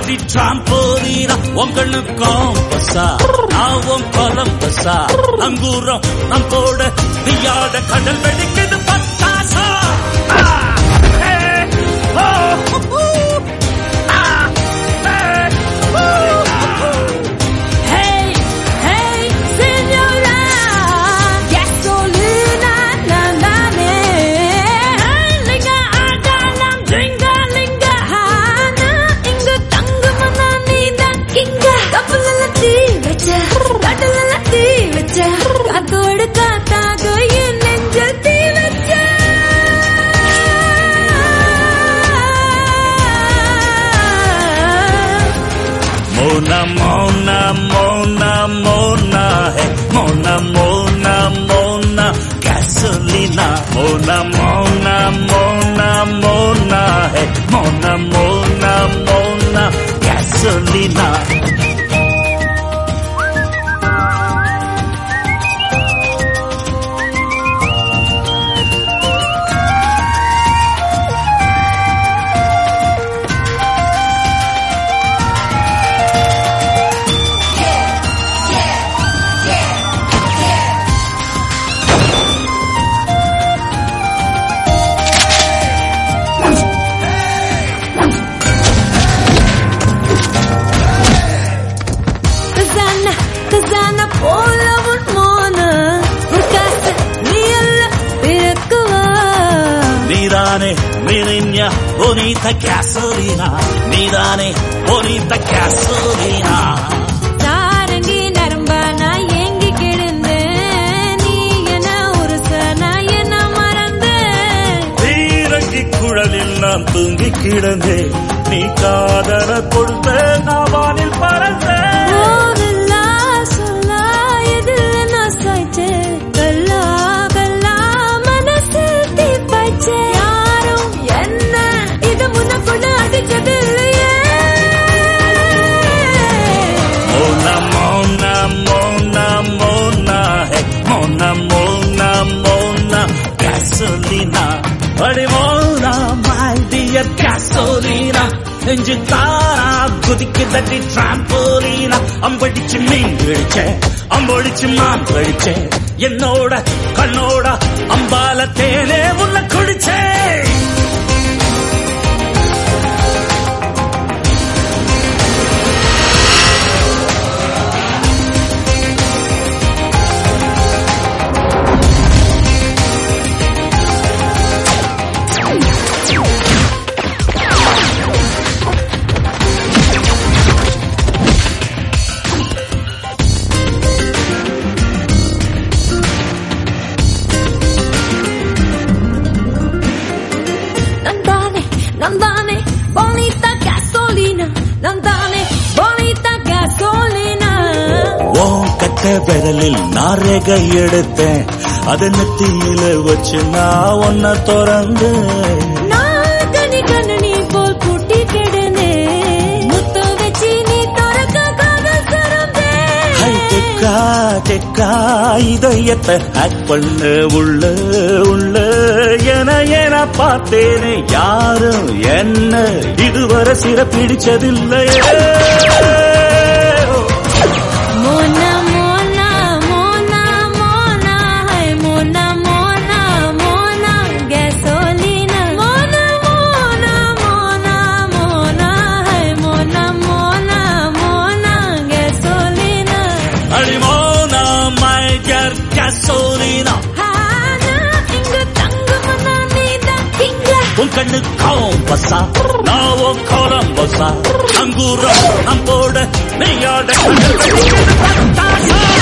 தட்டி டிராம்போலீனா உங்கன்னு காம்பஸா நாவும் கொலம்பஸா அங்கூரம் நம்போட வியாட கடல் வெடிக்குது பத்தாசா ஆ, ஏ, ஓ, ஊ, ஆ, ஏ, ஊ, ஊ. Hey, hey, señora, gasolina, na na na. Linga adalam, dringa linga hana. இங்கு தங்குமனா நீதான் கிங்க. கப்பல்ல தீ வச்ச, கடல்ல தீ வச்ச, காத்தோடு காத்தாக என் நெஞ்சில் தீ வச்ச. Mona, Mona, Mona, Mona, hey, Mona, Mona, Mona, gasolina. Mona, Mona, Mona, Mona, hey, Mona, Mona, Mona, gasolina. Khazana, Khazana போல உன் மோன. உன் காசு நீ அல்ல பிறக்குவா நீதானே மினிஞ்ச bonita gasolina. நீதானே bonita gasolina. சாரங்கி நரம்பா நான் ஏங்கி கிடந்தேன் நீ என்ன உருச நான் என்ன மறந்தேன் தீரங்கி குழலில் நான் தூங்கி கிடந்தேன் நீ காதல கொடுத்த நான் வானில் பறந்தேன் போதல்லா சொல்லா எதில் நான் சாய்ச்சேன் கல்லா கல்லா மனசு தீப்பாய்ச்சேன் யாரும் என்ன இது முன்ன கொண்டு அடிச்சதில்லையே மோனா மோனா மோனா மோனா ஹே மோனா மோனா மோனா gasolina அடி மோனா my dear gasolina நெஞ்சு தாரா குதிக்கு தட்டி டிராம்போலீனா அம்படிச்சு மீன் கழிச்சேன் அம்பொடிச்சு மான் கழிச்சேன் என்னோட கண்ணோட அம்பால தேனே உள்ள குடிச்சேன் நந்தானே நந்தானே bonita gasolina நந்தானே bonita gasolina ஓ கட்ட விரலில் நான் ரேகை எடுத்தேன் அதை நெத்தியில வச்சு நான் ஒன்ன திறந்து நான் கனி கண்ணனி போல் பூட்டி கிடனே முத்து வச்சு நீ திறக்க காதல் ஹை திறந்தே டெக்கா டெக்கா இதயத்தை ஹேக் பண்ண உள்ள உள்ள என என பார்த்தேனே யாரும் என்ன இதுவரை சிற பிடிச்சதில்லையே மோனா மோனா மோனா மோனா ஹை மோனா மோனா மோனா gasolina மோனா மோனா மோனா மோனா ஹை மோனா மோனா மோனா gasolina அடிமோனா மைகர் gasolina ஹானா இங்கு தங்குமனா நீதான் கிங்க உன் கண்ணு காம்பஸா நான் உன் கோலம்பஸா அங்கூரம் நம்போட நீயாட கண்ணு வெடிக்குது பட்டாசா